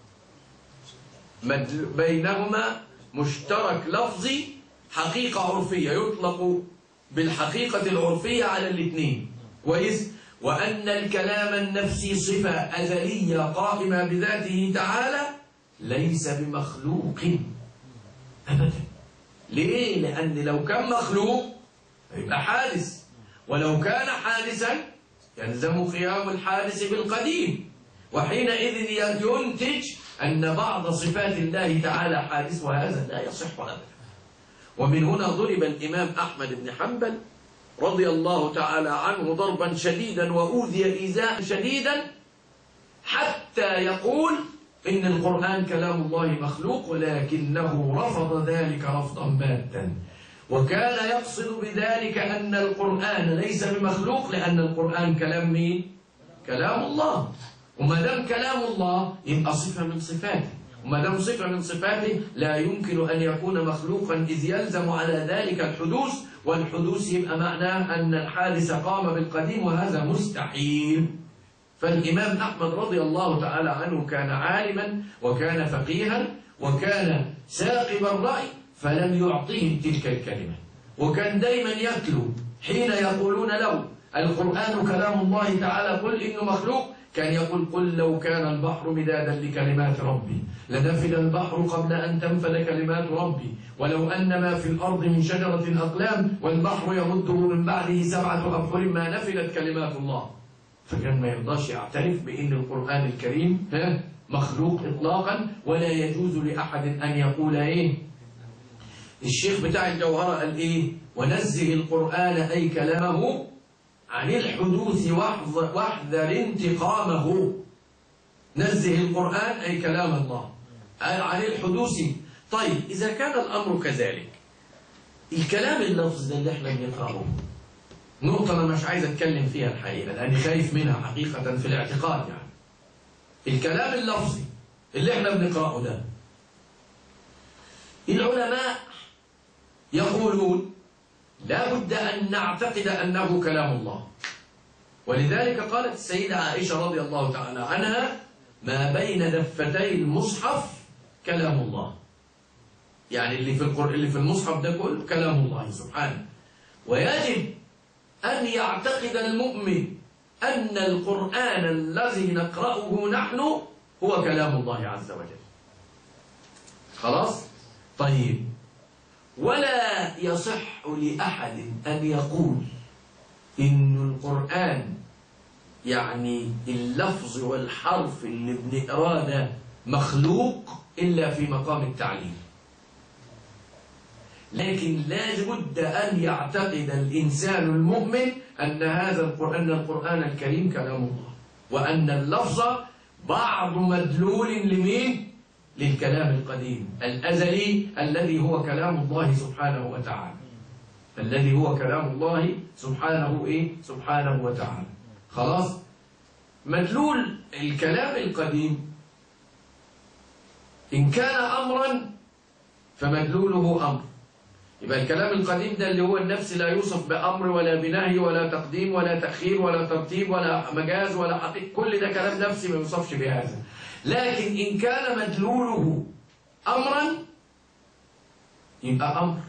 مد... بينهما مشترك لفظي حقيقة عرفية يطلق بالحقيقة العرفية على الاثنين كويس؟ وأن الكلام النفسي صفة أزلية قائمة بذاته تعالى ليس بمخلوق أبدا ليه؟ لأن لو كان مخلوق يبقى حادث ولو كان حادثا يلزم قيام الحادث بالقديم وحينئذ ينتج أن بعض صفات الله تعالى حادث وهذا لا يصح أبدا ومن هنا ضرب الإمام أحمد بن حنبل رضي الله تعالى عنه ضربا شديدا وأوذي إيذاء شديدا حتى يقول إن القرآن كلام الله مخلوق ولكنه رفض ذلك رفضا باتا وكان يقصد بذلك أن القرآن ليس بمخلوق لأن القرآن كلام مين؟ كلام الله وما دام كلام الله يبقى صفة من صفاته وما دام صفة من صفاته لا يمكن أن يكون مخلوقا إذ يلزم على ذلك الحدوث والحدوث يبقى معناه أن الحادث قام بالقديم وهذا مستحيل فالإمام أحمد رضي الله تعالى عنه كان عالما وكان فقيها وكان ساقب الرأي فلم يعطهم تلك الكلمة وكان دايما يتلو حين يقولون له القرآن كلام الله تعالى قل إنه مخلوق كان يقول قل لو كان البحر مدادا لكلمات ربي لنفد البحر قبل أن تنفد كلمات ربي ولو أن ما في الأرض من شجرة أقلام والبحر يمده من بعده سبعة أبحر ما نفدت كلمات الله فكان ما يرضاش يعترف بأن القرآن الكريم مخلوق إطلاقا ولا يجوز لأحد أن يقول إيه الشيخ بتاع الجوهرة قال إيه ونزه القرآن أي كلامه عن الحدوث واحذر انتقامه نزه القرآن أي كلام الله عن الحدوث طيب إذا كان الأمر كذلك الكلام اللفظ ده اللي احنا بنقرأه نقطة أنا مش عايز أتكلم فيها الحقيقة لأني خايف منها حقيقة في الاعتقاد يعني الكلام اللفظي اللي احنا بنقرأه ده العلماء يقولون لا بد أن نعتقد أنه كلام الله ولذلك قالت السيدة عائشة رضي الله تعالى عنها ما بين دفتي المصحف كلام الله يعني اللي في القرآن اللي في المصحف ده كله كلام الله سبحانه ويجب أن يعتقد المؤمن أن القرآن الذي نقرأه نحن هو كلام الله عز وجل خلاص طيب ولا يصح لأحد أن يقول إن القرآن يعني اللفظ والحرف اللي بنقراه ده مخلوق إلا في مقام التعليم لكن لا بد أن يعتقد الإنسان المؤمن أن هذا القرآن القرآن الكريم كلام الله وأن اللفظ بعض مدلول لمين؟ للكلام القديم الأزلي الذي هو كلام الله سبحانه وتعالى الذي هو كلام الله سبحانه إيه؟ سبحانه وتعالى خلاص مدلول الكلام القديم إن كان أمرا فمدلوله أمر يبقى الكلام القديم ده اللي هو النفس لا يوصف بأمر ولا بنهي ولا تقديم ولا تأخير ولا ترتيب ولا مجاز ولا حقيقة كل ده كلام نفسي ما يوصفش بهذا لكن إن كان مدلوله أمرا يبقى أمر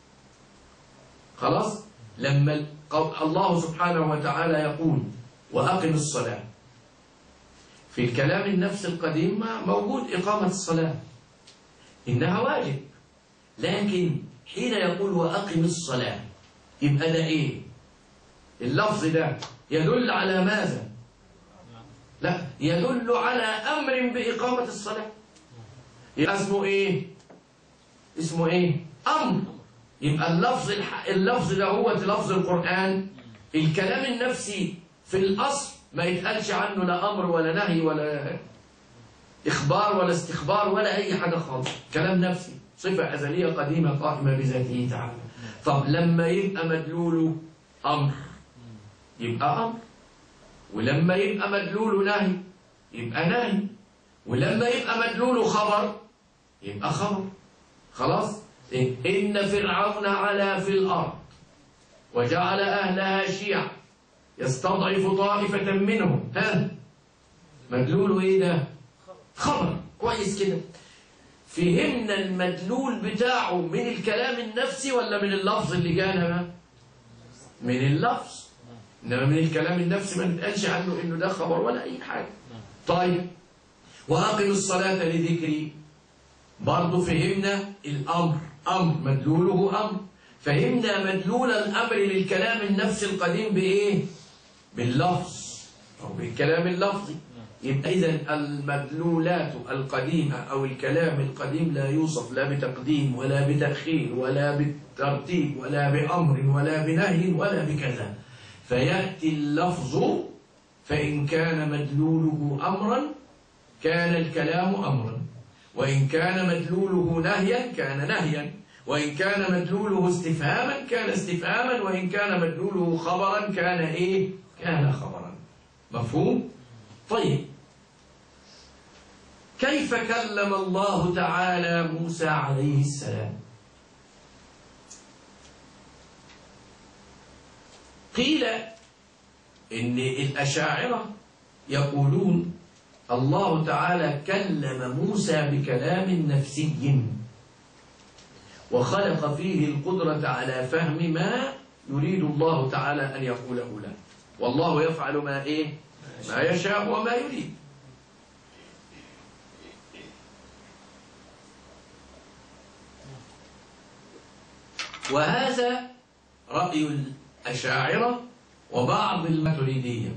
خلاص لما الله سبحانه وتعالى يقول وأقم الصلاة في الكلام النفس القديم موجود إقامة الصلاة إنها واجب لكن حين يقول وأقم الصلاة يبقى ده إيه اللفظ ده يدل على ماذا لا يدل على أمر بإقامة الصلاة يبقى اسمه إيه اسمه إيه أمر يبقى اللفظ الح... اللفظ ده هو لفظ القرآن الكلام النفسي في الأصل ما يتقالش عنه لا أمر ولا نهي ولا إخبار ولا استخبار ولا أي حاجة خالص كلام نفسي صفة أزلية قديمة قائمة بذاته تعالى طب لما يبقى مدلوله أمر يبقى أمر ولما يبقى مدلوله نهي يبقى نهي ولما يبقى مدلوله خبر يبقى خبر خلاص إن فرعون علا في الأرض وجعل أهلها شيعا يستضعف طائفة منهم ها مدلوله ايه ده خبر كويس كده فهمنا المدلول بتاعه من الكلام النفسي ولا من اللفظ اللي جانا من اللفظ انما من الكلام النفسي ما نتقالش عنه انه ده خبر ولا اي حاجه طيب واقم الصلاه لذكري برضه فهمنا الامر امر مدلوله امر فهمنا مدلول الامر للكلام النفسي القديم بايه باللفظ او بالكلام اللفظي يبقى إذا المدلولات القديمة أو الكلام القديم لا يوصف لا بتقديم ولا بتأخير ولا بالترتيب ولا بأمر ولا بنهي ولا بكذا فيأتي اللفظ فإن كان مدلوله أمرا كان الكلام أمرا وإن كان مدلوله نهيا كان نهيا وإن كان مدلوله استفهاما كان استفهاما وإن كان مدلوله خبرا كان إيه؟ كان خبرا مفهوم؟ طيب كيف كلم الله تعالى موسى عليه السلام قيل إن الأشاعرة يقولون الله تعالى كلم موسى بكلام نفسي وخلق فيه القدرة على فهم ما يريد الله تعالى أن يقوله له والله يفعل ما إيه ما يشاء وما يريد وهذا رأي الأشاعرة وبعض الماتريدية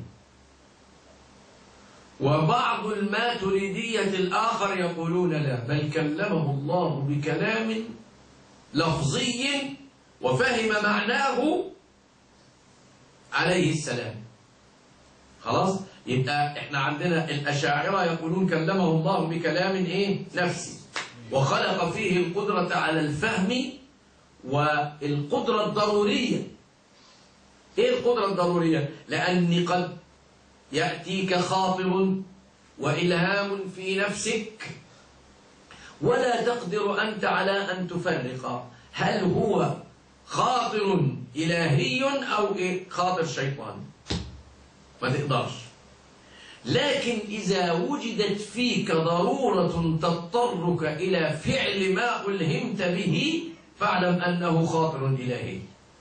وبعض الماتريدية الآخر يقولون لا بل كلمه الله بكلام لفظي وفهم معناه عليه السلام خلاص يبقى احنا عندنا الأشاعرة يقولون كلمه الله بكلام ايه نفسي وخلق فيه القدرة على الفهم والقدرة الضرورية ايه القدرة الضرورية لأن قد يأتيك خاطر وإلهام في نفسك ولا تقدر أنت على أن تفرق هل هو خاطر إلهي أو إيه خاطر شيطاني ما تقدرش لكن إذا وجدت فيك ضرورة تضطرك إلى فعل ما ألهمت به فاعلم أنه خاطر إلهي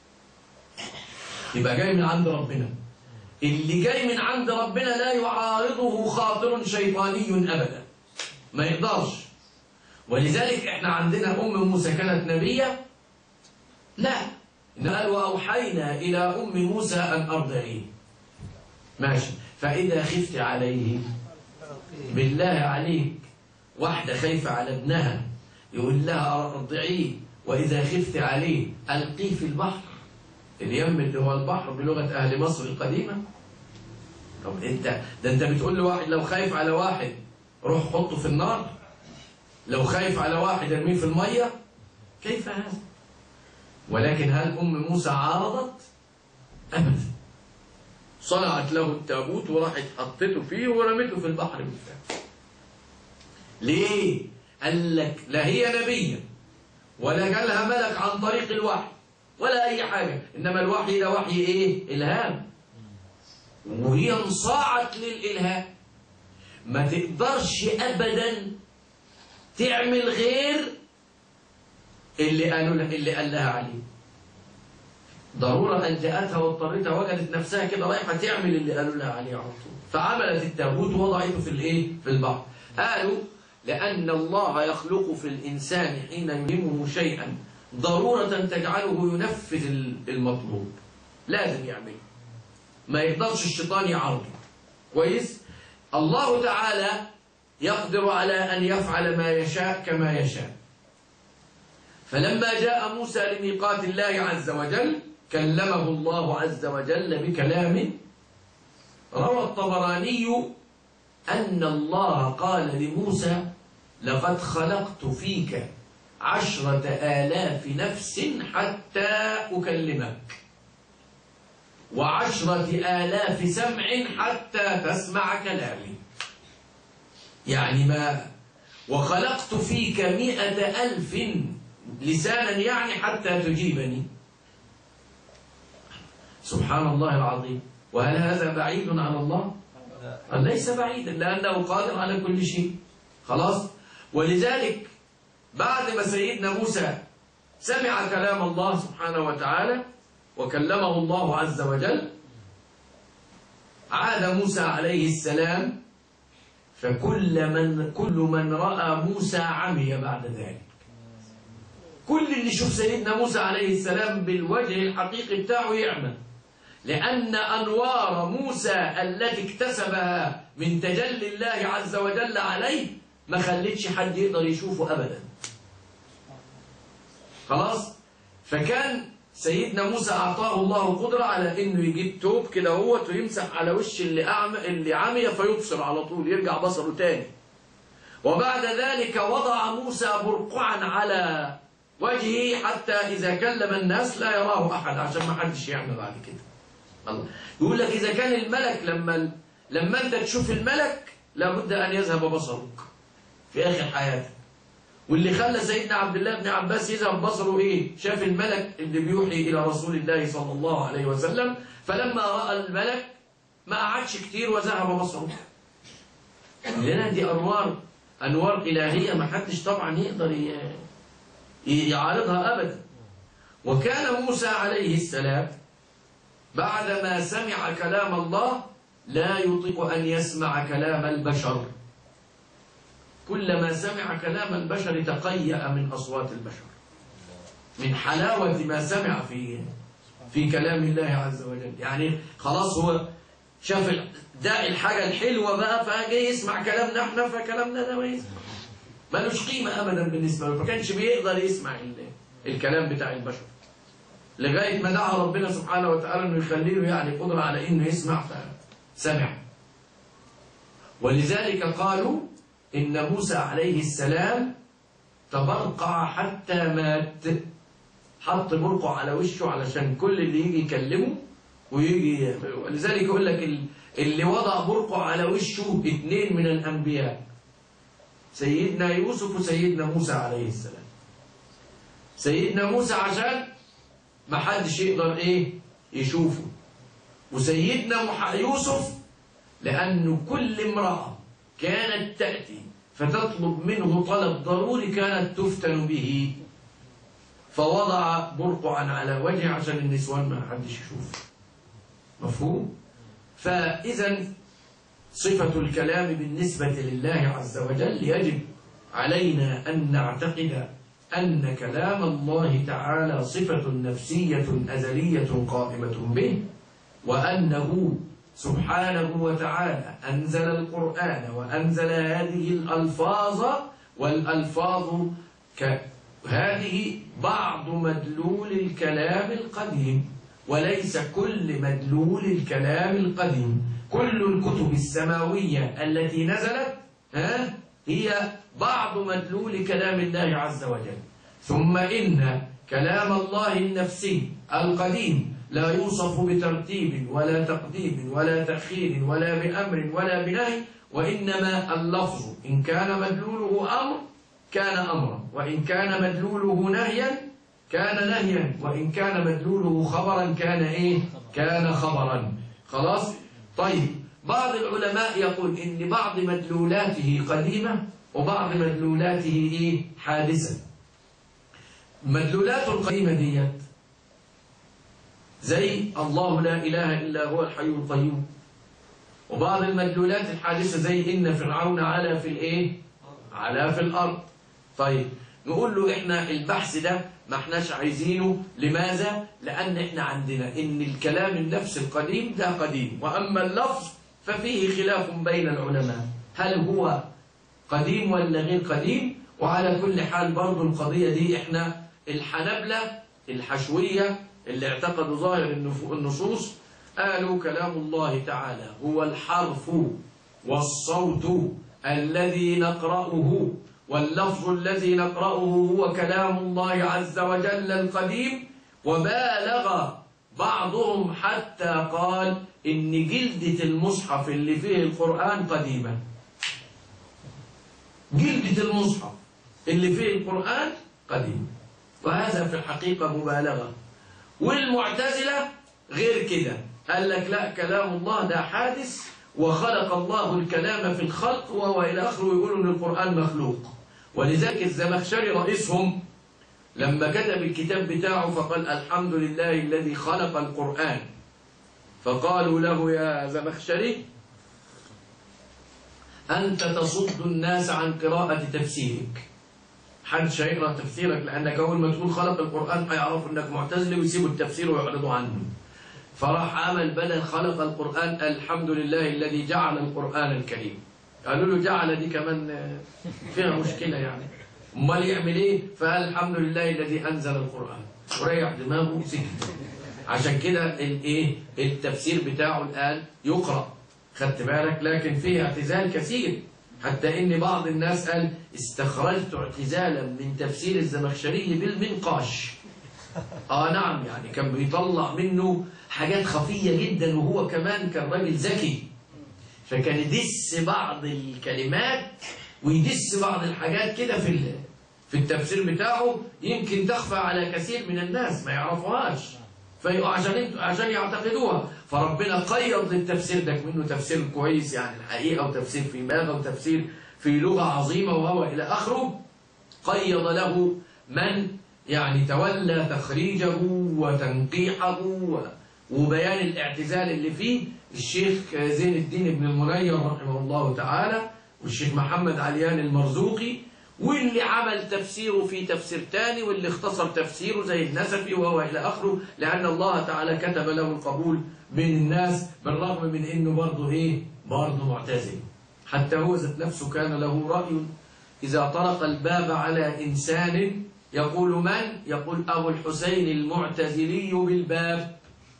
يبقى جاي من عند ربنا اللي جاي من عند ربنا لا يعارضه خاطر شيطاني أبدا ما يقدرش ولذلك احنا عندنا أم موسى كانت نبية لا قال وأوحينا إلى أم موسى أن أرضعيه ماشي فإذا خفت عليه بالله عليك واحدة خايفة على ابنها يقول لها أرضعيه وإذا خفت عليه ألقيه في البحر اليم اللي هو البحر بلغة أهل مصر القديمة طب أنت ده أنت بتقول لواحد لو خايف على واحد روح حطه في النار لو خايف على واحد ارميه في المية كيف هذا ولكن هل أم موسى عارضت أبدا صنعت له التابوت وراحت حطته فيه ورمته في البحر بالفعل ليه قال لك لا هي نبيه ولا جالها ملك عن طريق الوحي ولا أي حاجة إنما الوحي ده وحي إيه؟ إلهام وهي انصاعت للإلهام ما تقدرش أبدا تعمل غير اللي قالوا لها اللي قال لها عليه ضرورة أن جاءتها واضطرتها وجدت نفسها كده رايحة تعمل اللي قالوا لها عليه على طول فعملت التابوت ووضعته في الإيه؟ في البحر قالوا لأن الله يخلق في الإنسان حين يلهمه شيئا ضرورة تجعله ينفذ المطلوب لازم يعمله ما يقدرش الشيطان يعرضه كويس الله تعالى يقدر على أن يفعل ما يشاء كما يشاء فلما جاء موسى لميقات الله عز وجل كلمه الله عز وجل بكلام روى الطبراني أن الله قال لموسى لقد خلقت فيك عشرة آلاف نفس حتى أكلمك وعشرة آلاف سمع حتى تسمع كلامي يعني ما وخلقت فيك مئة ألف لسانا يعني حتى تجيبني سبحان الله العظيم وهل هذا بعيد عن الله؟ قال ليس بعيدا لأنه قادر على كل شيء خلاص ولذلك بعد ما سيدنا موسى سمع كلام الله سبحانه وتعالى وكلمه الله عز وجل عاد موسى عليه السلام فكل من كل من رأى موسى عمي بعد ذلك كل اللي يشوف سيدنا موسى عليه السلام بالوجه الحقيقي بتاعه يعمل لأن أنوار موسى التي اكتسبها من تجلي الله عز وجل عليه ما خلتش حد يقدر يشوفه أبدا خلاص فكان سيدنا موسى أعطاه الله قدرة على إنه يجيب توب كده هوت ويمسح على وش اللي أعمى اللي عمي فيبصر على طول يرجع بصره تاني وبعد ذلك وضع موسى برقعا على وجهه حتى إذا كلم الناس لا يراه أحد عشان ما حدش يعمل بعد كده الله يقول لك إذا كان الملك لما لما أنت تشوف الملك لابد أن يذهب بصرك في آخر حياتك واللي خلى سيدنا عبد الله بن عباس يذهب بصره إيه شاف الملك اللي بيوحي إلى رسول الله صلى الله عليه وسلم فلما رأى الملك ما قعدش كتير وذهب بصره لأن دي أنوار أنوار إلهية ما حدش طبعا يقدر يعارضها أبدا وكان موسى عليه السلام بعدما سمع كلام الله لا يطيق أن يسمع كلام البشر كلما سمع كلام البشر تقيأ من أصوات البشر من حلاوة ما سمع في في كلام الله عز وجل يعني خلاص هو شاف ده الحاجة الحلوة بقى فجاي يسمع كلامنا احنا فكلامنا ده ما يسمع ملوش قيمة أبدا بالنسبة له ما كانش بيقدر يسمع الكلام بتاع البشر لغاية ما دعا ربنا سبحانه وتعالى انه يخلي له يعني قدرة على انه يسمع فسمع ولذلك قالوا ان موسى عليه السلام تبرقع حتى مات حط برقع على وشه علشان كل اللي يجي يكلمه ويجي ولذلك يقول لك اللي وضع برقع على وشه اثنين من الانبياء سيدنا يوسف وسيدنا موسى عليه السلام سيدنا موسى عشان ما حدش يقدر ايه يشوفه وسيدنا يوسف لأنه كل امرأة كانت تأتي فتطلب منه طلب ضروري كانت تفتن به فوضع برقعا على وجهه عشان النسوان ما حدش يشوف مفهوم فإذا صفة الكلام بالنسبة لله عز وجل يجب علينا أن نعتقد أن كلام الله تعالى صفة نفسية أزلية قائمة به وأنه سبحانه وتعالى أنزل القرآن وأنزل هذه الألفاظ والألفاظ هذه بعض مدلول الكلام القديم وليس كل مدلول الكلام القديم كل الكتب السماوية التي نزلت ها هي بعض مدلول كلام الله عز وجل ثم إن كلام الله النفسي القديم لا يوصف بترتيب ولا تقديم ولا تأخير ولا بأمر ولا بنهي وإنما اللفظ إن كان مدلوله أمر كان أمرا وإن كان مدلوله نهيا كان نهيا وإن كان مدلوله خبرا كان إيه كان خبرا خلاص طيب بعض العلماء يقول إن بعض مدلولاته قديمة وبعض مدلولاته إيه حادثة مدلولاته القديمة ديت زي الله لا إله إلا هو الحي القيوم وبعض المدلولات الحادثة زي إن فرعون علا في الإيه علا في الأرض طيب نقول له إحنا البحث ده ما احناش عايزينه لماذا؟ لأن إحنا عندنا إن الكلام النفس القديم ده قديم وأما اللفظ ففيه خلاف بين العلماء هل هو قديم ولا غير قديم وعلى كل حال برضو القضية دي إحنا الحنبلة الحشوية اللي اعتقدوا ظاهر النصوص قالوا كلام الله تعالى هو الحرف والصوت الذي نقرأه واللفظ الذي نقرأه هو كلام الله عز وجل القديم وبالغ بعضهم حتى قال إن جلدة المصحف اللي فيه القرآن قديمة جلدة المصحف اللي فيه القرآن قديم وهذا في الحقيقة مبالغة والمعتزلة غير كده قال لك لا كلام الله ده حادث وخلق الله الكلام في الخلق وهو إلى آخره يقولوا أن القرآن مخلوق ولذلك الزمخشري رئيسهم لما كتب الكتاب بتاعه فقال الحمد لله الذي خلق القرآن فقالوا له يا زمخشري أنت تصد الناس عن قراءة تفسيرك حدش هيقرأ تفسيرك لأنك أول ما تقول خلق القرآن هيعرفوا أنك معتزلي ويسيبوا التفسير ويعرضوا عنه فراح عمل بدل خلق القرآن الحمد لله الذي جعل القرآن الكريم قالوا له جعل دي كمان فيها مشكلة يعني امال يعمل ايه فقال الحمد لله الذي انزل القران وريح دماغه وسكت عشان كده الايه التفسير بتاعه الان يقرا خدت بالك لكن فيه اعتزال كثير حتى ان بعض الناس قال استخرجت اعتزالا من تفسير الزمخشري بالمنقاش اه نعم يعني كان بيطلع منه حاجات خفيه جدا وهو كمان كان راجل ذكي فكان يدس بعض الكلمات ويدس بعض الحاجات كده في في التفسير بتاعه يمكن تخفى على كثير من الناس ما يعرفوهاش عشان عشان يعتقدوها فربنا قيض للتفسير ده منه تفسير كويس يعني الحقيقه وتفسير في ماذا وتفسير في لغه عظيمه وهو الى اخره قيض له من يعني تولى تخريجه وتنقيحه وبيان الاعتزال اللي فيه الشيخ زين الدين بن المنير رحمه الله تعالى والشيخ محمد عليان المرزوقي واللي عمل تفسيره في تفسير تاني واللي اختصر تفسيره زي النسفي وهو إلى آخره لأن الله تعالى كتب له القبول بين الناس بالرغم من أنه برضه إيه برضه معتزل حتى هو ذات نفسه كان له رأي إذا طرق الباب على إنسان يقول من؟ يقول أبو الحسين المعتزلي بالباب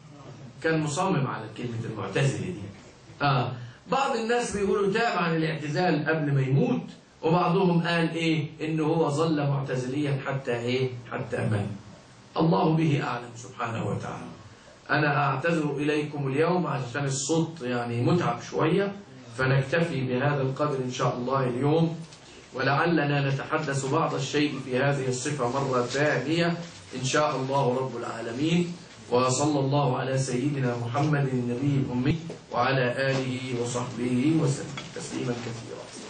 كان مصمم على كلمة المعتزلي دي آه بعض الناس بيقولوا تاب عن الاعتزال قبل ما يموت وبعضهم قال ايه انه هو ظل معتزليا حتى ايه حتى مات الله به اعلم سبحانه وتعالى انا اعتذر اليكم اليوم عشان الصوت يعني متعب شويه فنكتفي بهذا القدر ان شاء الله اليوم ولعلنا نتحدث بعض الشيء في هذه الصفه مره ثانيه ان شاء الله رب العالمين وصلى الله على سيدنا محمد النبي الأمي وعلى آله وصحبه وسلم تسليما كثيرا